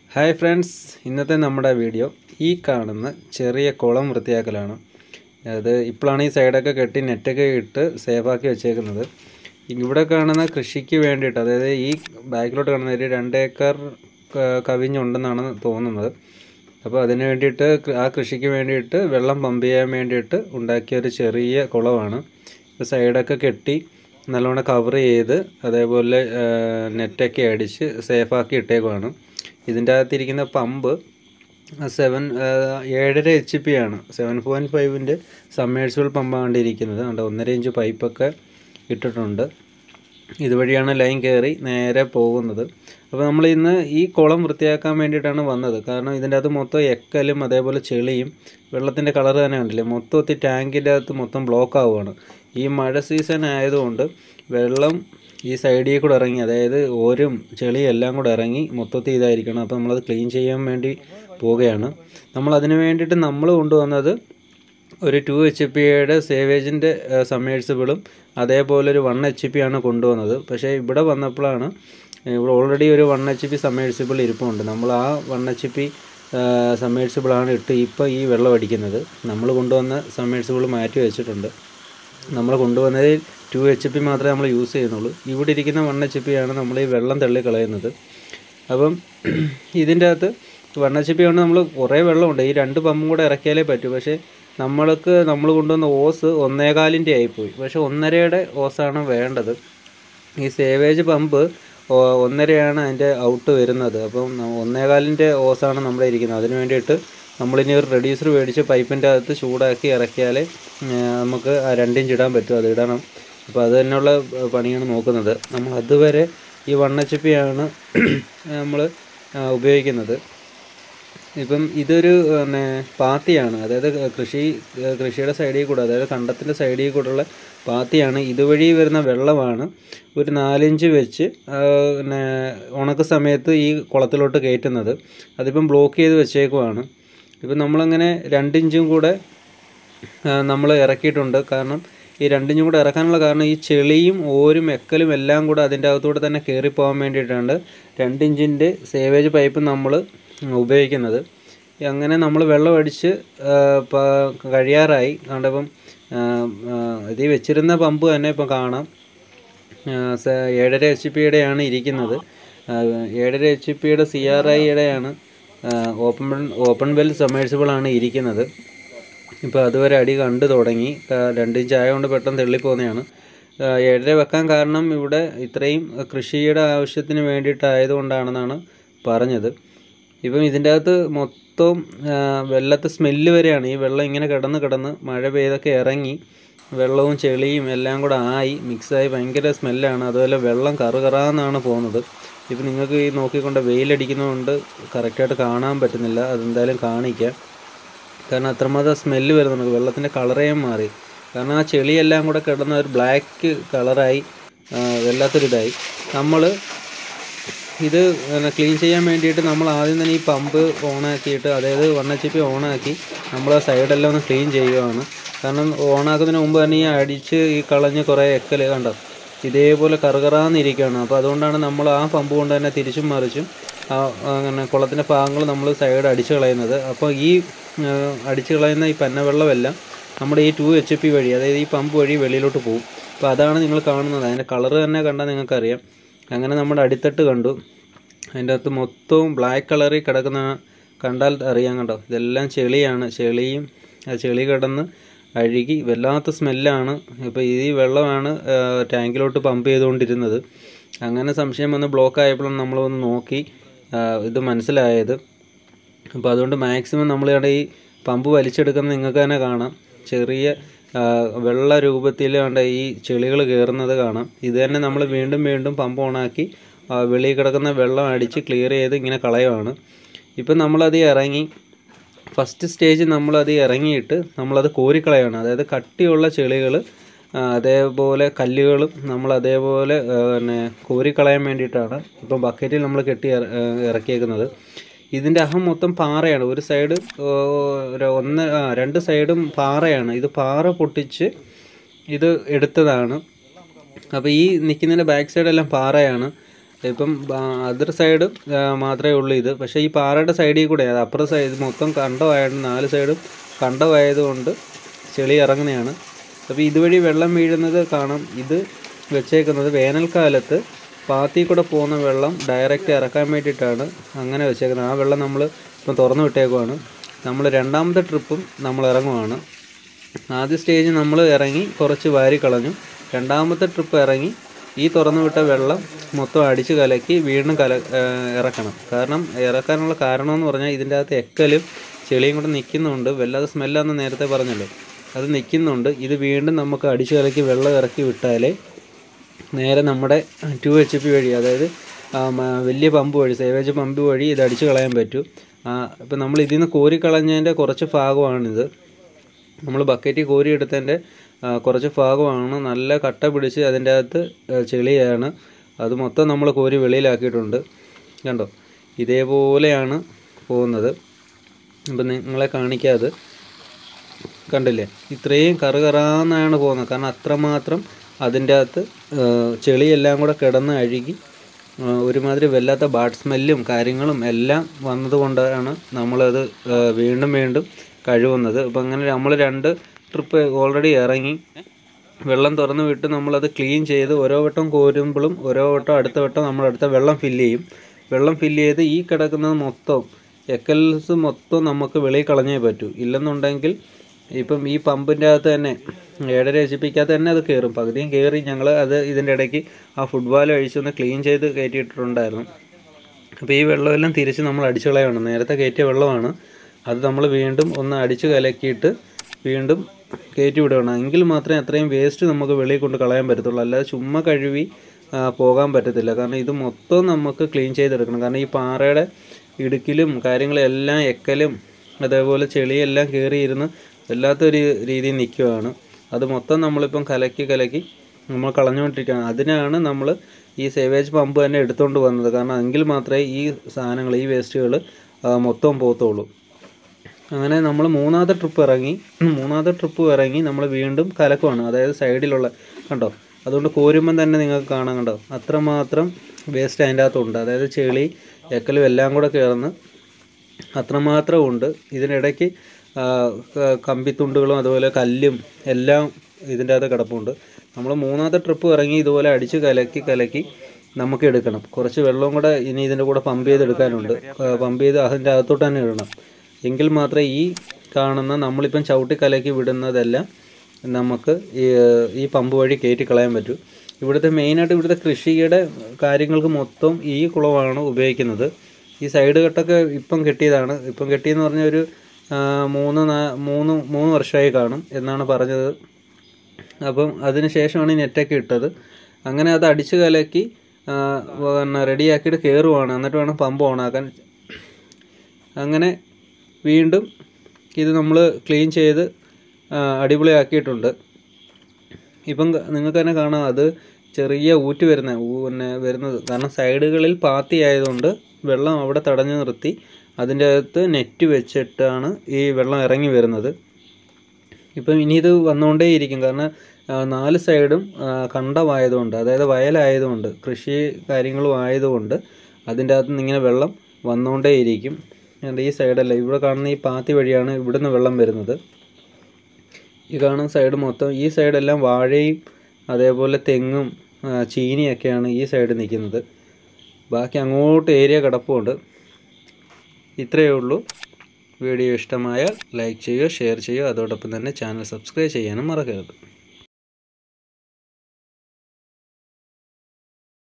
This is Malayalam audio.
ഹായ് ഫ്രണ്ട്സ് ഇന്നത്തെ നമ്മുടെ വീഡിയോ ഈ കാണുന്ന ചെറിയ കുളം വൃത്തിയാക്കലാണ് അത് ഇപ്പോഴാണ് ഈ സൈഡൊക്കെ കെട്ടി നെറ്റൊക്കെ ഇട്ട് സേഫാക്കി വെച്ചേക്കുന്നത് ഇവിടെ കാണുന്ന കൃഷിക്ക് വേണ്ടിയിട്ട് അതായത് ഈ ബാക്കിലോട്ട് കാണുന്ന ഒരു രണ്ട് ഏക്കർ ക- കവിഞ്ഞുണ്ടെന്നാണ് തോന്നുന്നത് അപ്പോൾ അതിന് വേണ്ടിയിട്ട് കൃ- ആ കൃഷിക്ക് വേണ്ടിയിട്ട് വെള്ളം പമ്പ് ചെയ്യാൻ വേണ്ടിയിട്ട് ഉണ്ടാക്കിയ ഒരു ചെറിയ കുളമാണ് ഇത് സൈഡൊക്കെ കെട്ടി നല്ലോണം കവർ ചെയ്ത് അതേപോലെ ആ, നെറ്റൊക്കെ അടിച്ച് സേഫാക്കി ഇട്ടേക്കുവാണ് ഇതിൻ്റെ അകത്തിരിക്കുന്ന പമ്പ് സെവൻ ഏഴര എച്ച് പി ആണ് സെവൻ പോയിൻറ്റ് ഫൈവിൻ്റെ സമ്മേഴ്സിബിൾ പമ്പാണ് ഇരിക്കുന്നത് അതുകൊണ്ട് ഒന്നര ഇഞ്ച് പൈപ്പൊക്കെ ഇട്ടിട്ടുണ്ട് ഇതുവഴിയാണ് ലൈൻ കയറി നേരെ പോകുന്നത് അപ്പോൾ നമ്മൾ ഇന്ന് ഈ കുളം വൃത്തിയാക്കാൻ വേണ്ടിയിട്ടാണ് വന്നത് കാരണം ഇതിൻ്റെ അകത്ത് മൊത്തം എക്കലും അതേപോലെ ചെളിയും വെള്ളത്തിൻ്റെ കളർ തന്നെ കണ്ടില്ലേ മൊത്തത്തിൽ ടാങ്കിൻ്റെ അകത്ത് മൊത്തം ബ്ലോക്ക് ആവുകയാണ് ഈ മഴ സീസൺ ആയതുകൊണ്ട് വെള്ളം ഈ സൈഡിൽ കൂടെ ഇറങ്ങി അതായത് ഓരും ചെളിയും എല്ലാം കൂടെ ഇറങ്ങി മൊത്തത്തിൽ ഇതായിരിക്കണം അപ്പോൾ നമ്മളത് ക്ലീൻ ചെയ്യാൻ വേണ്ടി പോവുകയാണ് നമ്മൾ അതിന് വേണ്ടിയിട്ട് നമ്മൾ കൊണ്ടുവന്നത് ഒരു ടു എച്ച് പിയുടെ സേവേജിൻ്റെ സമ്മേഴ്സിബിളും അതേപോലെ ഒരു വൺ എച്ച് പി ആണ് കൊണ്ടുവന്നത് പക്ഷേ ഇവിടെ വന്നപ്പോഴാണ് ഏഹ്, ഇവിടെ ഓൾറെഡി ഒരു വൺ എച്ച് പി സമ്മേഴ്സിബിൾ ഇരിപ്പുണ്ട് നമ്മൾ ആ വൺ എച്ച് പി സമ്മേഴ്സിബിളാണ് ഇട്ട് ഇപ്പോൾ ഈ വെള്ളം അടിക്കുന്നത് നമ്മൾ കൊണ്ടുവന്ന സമ്മേഴ്സിബിൾ മാറ്റി വെച്ചിട്ടുണ്ട് നമ്മൾ കൊണ്ടുവന്നതിൽ ടു എച്ച് പി മാത്രമേ നമ്മൾ യൂസ് ചെയ്യുന്നുള്ളൂ ഇവിടെ ഇരിക്കുന്ന വൺ എച്ച് പി ആണ് നമ്മൾ ഈ വെള്ളം തള്ളി കളയുന്നത് അപ്പം ഇതിൻ്റെ അകത്ത് വൺ എച്ച് പി കൊണ്ട് നമ്മൾ കുറേ വെള്ളമുണ്ട് ഈ രണ്ട് പമ്പും കൂടെ ഇറക്കിയാലേ പറ്റൂ പക്ഷേ നമ്മൾക്ക് നമ്മൾ കൊണ്ടുവന്ന ഓസ് ഒന്നേകാലിൻ്റെ ആയിപ്പോയി പക്ഷേ ഒന്നരയുടെ ഓസാണ് വേണ്ടത് ഈ സേവേജ് പമ്പ് ഒ- ഒന്നരയാണ് അതിൻ്റെ ഔട്ട് വരുന്നത് അപ്പം ന- ഒന്നേകാലിൻ്റെ ഓസാണ് നമ്മുടെ ഇരിക്കുന്നത് അതിന് വേണ്ടിയിട്ട് നമ്മളിനി ഒരു റെഡ്യൂസർ മേടിച്ച് പൈപ്പിൻ്റെ അകത്ത് ചൂടാക്കി ഇറക്കിയാലേ ഏ, നമുക്ക് ആ രണ്ടിഞ്ച് ഇടാൻ പറ്റും അത് ഇടണം അപ്പോൾ അത് തന്നെയുള്ള ഏ, പണിയാണ് നോക്കുന്നത് നമ്മൾ അതുവരെ ഈ വൺ എച്ച് പി ആണ് നമ്മൾ ഉപയോഗിക്കുന്നത് ഇപ്പം ഇതൊരു പിന്നെ പാത്തിയാണ് അതായത് കൃഷി കൃഷിയുടെ സൈഡിൽ കൂടെ അതായത് കണ്ടത്തിൻ്റെ സൈഡിൽ കൂടെയുള്ള പാത്തിയാണ് ഇതുവഴി വരുന്ന വെള്ളമാണ് ഒരു നാലിഞ്ച് വെച്ച് ആ, പിന്നെ ഉണക്ക സമയത്ത് ഈ കുളത്തിലോട്ട് കയറ്റുന്നത് അതിപ്പം ബ്ലോക്ക് ചെയ്ത് വെച്ചേക്കുവാണ് ഇപ്പം നമ്മളങ്ങനെ രണ്ടിഞ്ചും കൂടെ നമ്മൾ ഇറക്കിയിട്ടുണ്ട് കാരണം ഈ രണ്ടിഞ്ചും കൂടെ ഇറക്കാനുള്ള കാരണം ഈ ചെളിയും ഓരും എക്കലും എല്ലാം കൂടെ അതിൻ്റെ അകത്തൂടെ തന്നെ കയറിപ്പോകാൻ വേണ്ടിയിട്ടാണ് രണ്ടിഞ്ചിൻ്റെ സേവേജ് പൈപ്പ് നമ്മൾ ഉപയോഗിക്കുന്നത് അങ്ങനെ നമ്മൾ വെള്ളം അടിച്ച് ആ, പ- കഴിയാറായി കണ്ടപ്പം ഇത് വെച്ചിരുന്ന പമ്പ് തന്നെ ഇപ്പം കാണാം ആ, സ- ഏഴര എച്ച് പിയുടെയാണ് ഇരിക്കുന്നത് ആ, ഏഴര എച്ച് പിയുടെ സി ആർ ഐയുടെയാണ് ഓപ്പൺ ഓപ്പൺ വെൽ സമ്മേഴ്സിബിൾ ആണ് ഇരിക്കുന്നത് ഇപ്പോൾ അതുവരെ അടി കണ്ടു തുടങ്ങി ആ, രണ്ട് ഇഞ്ച് ആയതുകൊണ്ട് പെട്ടെന്ന് തെള്ളിപ്പോകുന്നതാണ് ആ, ഏഴര വെക്കാൻ കാരണം ഇവിടെ ഇത്രയും കൃഷിയുടെ ആവശ്യത്തിന് വേണ്ടിയിട്ടായതുകൊണ്ടാണെന്നാണ് പറഞ്ഞത് ഇപ്പം ഇതിൻ്റെ അകത്ത് മൊത്തം ആ, വെള്ളത്തെ സ്മെല്ല് വരെയാണ് ഈ വെള്ളം ഇങ്ങനെ കിടന്ന് കിടന്ന് മഴ പെയ്തൊക്കെ ഇറങ്ങി വെള്ളവും ചെളിയും എല്ലാം കൂടെ ആയി മിക്സായി ഭയങ്കര സ്മെല്ലാണ് അതുപോലെ വെള്ളം കറുകറാന്നാണ് പോകുന്നത് ഇപ്പം നിങ്ങൾക്ക് ഈ നോക്കിക്കൊണ്ട് വെയിലടിക്കുന്നതുകൊണ്ട് കറക്റ്റായിട്ട് കാണാൻ പറ്റുന്നില്ല അതെന്തായാലും കാണിക്കാം കാരണം അത്രമാത്രം സ്മെല്ല് വരുന്നുണ്ട് വെള്ളത്തിൻ്റെ കളറേ മാറി കാരണം ആ ചെളിയെല്ലാം കൂടെ കിടന്ന ഒരു ബ്ലാക്ക് കളറായി വല്ലാത്തൊരിതായി നമ്മൾ ഇത് ക്ലീൻ ചെയ്യാൻ വേണ്ടിയിട്ട് നമ്മൾ ആദ്യം തന്നെ ഈ പമ്പ് ഓണാക്കിയിട്ട് അതായത് വൺ എച്ച് പി ഓണാക്കി നമ്മൾ ആ സൈഡെല്ലാം ഒന്ന് ക്ലീൻ ചെയ്യുകയാണ് കാരണം ഓണാക്കുന്നതിന് മുമ്പ് തന്നെ ഈ അടിച്ച് ഈ കളഞ്ഞ് കുറേ എക്കൽ കണ്ടോ ഇതേപോലെ കറുകറാന്നിരിക്കുകയാണ് അപ്പോൾ അതുകൊണ്ടാണ് നമ്മൾ ആ പമ്പ് കൊണ്ട് തന്നെ തിരിച്ചും മറിച്ചും ആ അങ്ങനെ കുളത്തിൻ്റെ ഭാഗങ്ങൾ നമ്മൾ സൈഡ് അടിച്ച് കളയുന്നത് അപ്പോൾ ഈ ആ, അടിച്ച് കളയുന്ന ഈ പന്നവെള്ളമെല്ലാം നമ്മുടെ ഈ ടു എച്ച് പി വഴി അതായത് ഈ പമ്പ് വഴി വെളിയിലോട്ട് പോകും അപ്പോൾ അതാണ് നിങ്ങൾ കാണുന്നത് അതിൻ്റെ കളറ് തന്നെ കണ്ടാൽ നിങ്ങൾക്കറിയാം അങ്ങനെ നമ്മുടെ അടിത്തട്ട് കണ്ടു അതിൻ്റെ അകത്ത് മൊത്തവും ബ്ലാക്ക് കളറിൽ കിടക്കുന്ന കണ്ടാൽ അറിയാൻ കണ്ടോ ഇതെല്ലാം ചെളിയാണ് ചെളിയും ആ ചെളി കിടന്ന് അഴുകി വല്ലാത്ത സ്മെല്ലാണ് ഇപ്പോൾ ഈ വെള്ളമാണ് ആ, ടാങ്കിലോട്ട് പമ്പ് ചെയ്തുകൊണ്ടിരുന്നത് അങ്ങനെ സംശയം വന്ന് ബ്ലോക്ക് ആയപ്പോഴാണ് നമ്മൾ വന്ന് നോക്കി ആ, ഇത് മനസ്സിലായത് അപ്പോൾ അതുകൊണ്ട് മാക്സിമം നമ്മൾ ഇവിടെ ഈ പമ്പ് വലിച്ചെടുക്കുന്നത് നിങ്ങൾക്ക് തന്നെ കാണാം ചെറിയ ആ, വെള്ള രൂപത്തിൽ കണ്ട ഈ ചെളികൾ കയറുന്നത് കാണാം ഇത് തന്നെ നമ്മൾ വീണ്ടും വീണ്ടും പമ്പ് ഓണാക്കി ആ, വെളിയിൽ കിടക്കുന്ന വെള്ളം അടിച്ച് ക്ലിയർ ചെയ്ത് ഇങ്ങനെ കളയുവാണ് ഇപ്പം നമ്മളത് ഇറങ്ങി ഫസ്റ്റ് സ്റ്റേജ് നമ്മളത് ഇറങ്ങിയിട്ട് നമ്മളത് കോരിക്കളയാണ് അതായത് കട്ടിയുള്ള ചെളികൾ അതേപോലെ കല്ലുകളും നമ്മൾ അതേപോലെ ആ, പിന്നെ കോരിക്കളയാൻ വേണ്ടിയിട്ടാണ് ഇപ്പം ബക്കറ്റിൽ നമ്മൾ കെട്ടി ഇറ- ആ, ഇറക്കിയേക്കുന്നത് ഇതിൻ്റെ അഹം മൊത്തം പാറയാണ് ഒരു സൈഡ് ഒരു ഒന്ന് ആ, രണ്ട് സൈഡും പാറയാണ് ഇത് പാറ പൊട്ടിച്ച് ഇത് എടുത്തതാണ് അപ്പോൾ ഈ നിൽക്കുന്നതിൻ്റെ ബാക്ക് സൈഡെല്ലാം പാറയാണ് ഇപ്പം അതർ സൈഡ് മാത്രമേ ഉള്ളൂ ഇത് പക്ഷേ ഈ പാറയുടെ സൈഡിൽ കൂടെ അത് അപ്പുറ സൈഡ് മൊത്തം കണ്ടമായതുകൊണ്ട് നാല് സൈഡും കണ്ടമായതുകൊണ്ട് ചെളി ഇറങ്ങുന്നതാണ് അപ്പോൾ ഇതുവഴി വെള്ളം വീഴുന്നത് കാണാം ഇത് വെച്ചേക്കുന്നത് വേനൽക്കാലത്ത് പാത്തി കൂടെ പോകുന്ന വെള്ളം ഡയറക്റ്റ് ഇറക്കാൻ വേണ്ടിയിട്ടാണ് അങ്ങനെ വെച്ചേക്കുന്നത് ആ വെള്ളം നമ്മൾ ഇപ്പം തുറന്നു വിട്ടേക്കുവാണ് നമ്മൾ രണ്ടാമത്തെ ട്രിപ്പും നമ്മൾ ഇറങ്ങുവാണ് ആദ്യ സ്റ്റേജ് നമ്മൾ ഇറങ്ങി കുറച്ച് വാരി കളഞ്ഞു രണ്ടാമത്തെ ട്രിപ്പ് ഇറങ്ങി ഈ തുറന്നു വിട്ട വെള്ളം മൊത്തം അടിച്ച് കലക്കി വീണ്ടും കല ഇറക്കണം കാരണം ഇറക്കാനുള്ള കാരണം എന്ന് പറഞ്ഞാൽ ഇതിൻ്റെ അകത്ത് എക്കലും ചെളിയും കൂടെ നിൽക്കുന്നുണ്ട് വല്ലാതെ സ്മെല്ലാന്ന് നേരത്തെ പറഞ്ഞല്ലോ അത് നിൽക്കുന്നുണ്ട് ഇത് വീണ്ടും നമുക്ക് അടിച്ച് കലക്കി വെള്ളം ഇറക്കി വിട്ടാലേ നേരെ നമ്മുടെ ടു എച്ച് പി വഴി അതായത് വലിയ പമ്പ് വഴി സേവേജ് പമ്പ് വഴി ഇത് അടിച്ച് കളയാൻ പറ്റും ഇപ്പം നമ്മൾ ഇതിൽ നിന്ന് കോരി കളഞ്ഞതിൻ്റെ കുറച്ച് ഭാഗമാണിത് നമ്മൾ ബക്കറ്റിൽ കോരി എടുത്തതിൻ്റെ കുറച്ച് ഭാഗമാണ് നല്ല കട്ട പിടിച്ച് അതിൻ്റെ അകത്ത് ചെളിയാണ് അത് മൊത്തം നമ്മൾ കോരി വെളിയിലാക്കിയിട്ടുണ്ട് കണ്ടോ ഇതേപോലെയാണ് പോകുന്നത് അപ്പം നിങ്ങളെ കാണിക്കാതെ കണ്ടില്ലേ ഇത്രയും കറുകറാന്നാണ് പോകുന്നത് കാരണം അത്രമാത്രം അതിൻ്റെ അകത്ത് ചെളിയെല്ലാം കൂടെ കിടന്ന് അഴുകി ഒരുമാതിരി വല്ലാത്ത ബാഡ് സ്മെല്ലും കാര്യങ്ങളും എല്ലാം വന്നതുകൊണ്ടാണ് നമ്മളത് വീണ്ടും വീണ്ടും കഴുകുന്നത് അപ്പം അങ്ങനെ നമ്മൾ രണ്ട് ട്രിപ്പ് ഓൾറെഡി ഇറങ്ങി വെള്ളം തുറന്ന് വിട്ട് നമ്മളത് ക്ലീൻ ചെയ്ത് ഓരോ വട്ടം കോരുമ്പോഴും ഓരോ വട്ടം അടുത്ത വട്ടം നമ്മൾ അടുത്ത വെള്ളം ഫില്ല് ചെയ്യും വെള്ളം ഫില്ല് ചെയ്ത് ഈ കിടക്കുന്നത് മൊത്തം എക്കൽസ് മൊത്തം നമുക്ക് വെളിയിൽ കളഞ്ഞേ പറ്റൂ ഇല്ലെന്നുണ്ടെങ്കിൽ ഇപ്പം ഈ പമ്പിൻ്റെ അകത്ത് തന്നെ ഏഴര എച്ച് പിക്കകത്ത് തന്നെ അത് കയറും പകുതിയും കയറി ഞങ്ങൾ അത് ഇതിൻ്റെ ഇടയ്ക്ക് ആ ഫുട്ബോൾ അഴിച്ചൊന്ന് ക്ലീൻ ചെയ്ത് കയറ്റിയിട്ടുണ്ടായിരുന്നു അപ്പോൾ ഈ വെള്ളമെല്ലാം തിരിച്ച് നമ്മൾ അടിച്ചു കളയണം നേരത്തെ കയറ്റിയ വെള്ളമാണ് അത് നമ്മൾ വീണ്ടും ഒന്ന് അടിച്ച് കലക്കിയിട്ട് വീണ്ടും കയറ്റി വിടണം എങ്കിൽ മാത്രമേ അത്രയും വേസ്റ്റ് നമുക്ക് വെളിയിൽ കൊണ്ട് കളയാൻ പറ്റത്തുള്ളൂ അല്ലാതെ ചുമ്മാ കഴുകി പോകാൻ പറ്റത്തില്ല കാരണം ഇത് മൊത്തം നമുക്ക് ക്ലീൻ ചെയ്തെടുക്കണം കാരണം ഈ പാറയുടെ ഇടുക്കിലും കാര്യങ്ങളും എല്ലാം എക്കലും അതേപോലെ ചെളിയെല്ലാം കയറിയിരുന്ന് വല്ലാത്തൊരു രീതിയിൽ നിൽക്കുകയാണ് അത് മൊത്തം നമ്മളിപ്പം കലക്കി കലക്കി നമ്മൾ കളഞ്ഞുകൊണ്ടിരിക്കുകയാണ് അതിനാണ് നമ്മൾ ഈ സേവേജ് പമ്പ് തന്നെ എടുത്തുകൊണ്ട് വന്നത് കാരണം എങ്കിൽ മാത്രമേ ഈ സാധനങ്ങൾ ഈ വേസ്റ്റുകൾ മൊത്തം പോകത്തുള്ളൂ അങ്ങനെ നമ്മൾ മൂന്നാമത്തെ ട്രിപ്പ് ഇറങ്ങി മൂന്നാമത്തെ ട്രിപ്പ് ഇറങ്ങി നമ്മൾ വീണ്ടും കലക്കുവാണ് അതായത് സൈഡിലുള്ള കണ്ടോ അതുകൊണ്ട് കോരുമ്പം തന്നെ നിങ്ങൾക്ക് കാണാൻ കണ്ടോ അത്രമാത്രം വേസ്റ്റ് അതിൻ്റെ അകത്തുണ്ട് അതായത് ചെളി എക്കലും എല്ലാം കൂടെ ചേർന്ന് അത്രമാത്രം ഉണ്ട് ഇതിനിടയ്ക്ക് കമ്പിത്തുണ്ടുകളും അതുപോലെ കല്ലും എല്ലാം ഇതിൻ്റെ അകത്ത് കിടപ്പുണ്ട് നമ്മൾ മൂന്നാമത്തെ ട്രിപ്പ് ഇറങ്ങി ഇതുപോലെ അടിച്ച് കലക്കി കലക്കി നമുക്ക് എടുക്കണം കുറച്ച് വെള്ളവും കൂടെ ഇനി ഇതിൻ്റെ കൂടെ പമ്പ് ചെയ്തെടുക്കാനുണ്ട് പമ്പ് ചെയ്ത് അതിൻ്റെ അകത്തോട്ട് തന്നെ ഇടണം എങ്കിൽ മാത്രമേ ഈ കാണുന്ന നമ്മളിപ്പം ചവിട്ടി കലക്കി വിടുന്നതെല്ലാം നമുക്ക് ഈ ഈ പമ്പ് വഴി കയറ്റി കളയാൻ പറ്റും ഇവിടുത്തെ മെയിനായിട്ട് ഇവിടുത്തെ കൃഷിയുടെ കാര്യങ്ങൾക്ക് മൊത്തം ഈ കുളമാണ് ഉപയോഗിക്കുന്നത് ഈ സൈഡ് കെട്ടൊക്കെ ഇപ്പം കെട്ടിയതാണ് ഇപ്പം കെട്ടിയെന്ന് പറഞ്ഞ ഒരു മൂന്ന് മൂന്ന് മൂന്ന് വർഷമായി കാണും എന്നാണ് പറഞ്ഞത് അപ്പം അതിന് ശേഷമാണ് ഈ നെറ്റൊക്കെ ഇട്ടത് അങ്ങനെ അത് അടിച്ച് കലക്കി പിന്നെ റെഡിയാക്കിയിട്ട് കയറുവാണ് എന്നിട്ട് വേണം പമ്പ് ഓണാക്കാൻ അങ്ങനെ വീണ്ടും ഇത് നമ്മൾ ക്ലീൻ ചെയ്ത് അടിപൊളിയാക്കിയിട്ടുണ്ട് ഇപ്പം നിങ്ങൾക്ക് തന്നെ കാണാം അത് ചെറിയ ഊറ്റ് വരുന്ന പിന്നെ വരുന്നത് കാരണം സൈഡുകളിൽ പാത്തി ആയതുകൊണ്ട് വെള്ളം അവിടെ തടഞ്ഞു നിർത്തി അതിൻ്റെ അകത്ത് നെറ്റ് വെച്ചിട്ടാണ് ഈ വെള്ളം ഇറങ്ങി വരുന്നത് ഇപ്പം ഇനി ഇത് വന്നുകൊണ്ടേയിരിക്കും കാരണം നാല് സൈഡും കണ്ടമായതുകൊണ്ട് അതായത് വയലായതുകൊണ്ട് കൃഷി കാര്യങ്ങളും ആയതുകൊണ്ട് അതിൻ്റെ അകത്ത് നിന്ന് ഇങ്ങനെ വെള്ളം വന്നുകൊണ്ടേയിരിക്കും ഈ സൈഡല്ല ഇവിടെ കാണുന്ന ഈ പാത്തി വഴിയാണ് ഇവിടുന്ന് വെള്ളം വരുന്നത് ഈ കാണുന്ന സൈഡ് മൊത്തം ഈ സൈഡെല്ലാം വാഴയും അതേപോലെ തെങ്ങും ചീനിയൊക്കെയാണ് ഈ സൈഡ് നിൽക്കുന്നത് ബാക്കി അങ്ങോട്ട് ഏരിയ കിടപ്പുണ്ട് ഇത്രയേ ഉള്ളൂ വീഡിയോ ഇഷ്ടമായാൽ ലൈക്ക് ചെയ്യുക ഷെയർ ചെയ്യുക അതോടൊപ്പം തന്നെ ചാനൽ സബ്സ്ക്രൈബ് ചെയ്യാനും മറക്കരുത്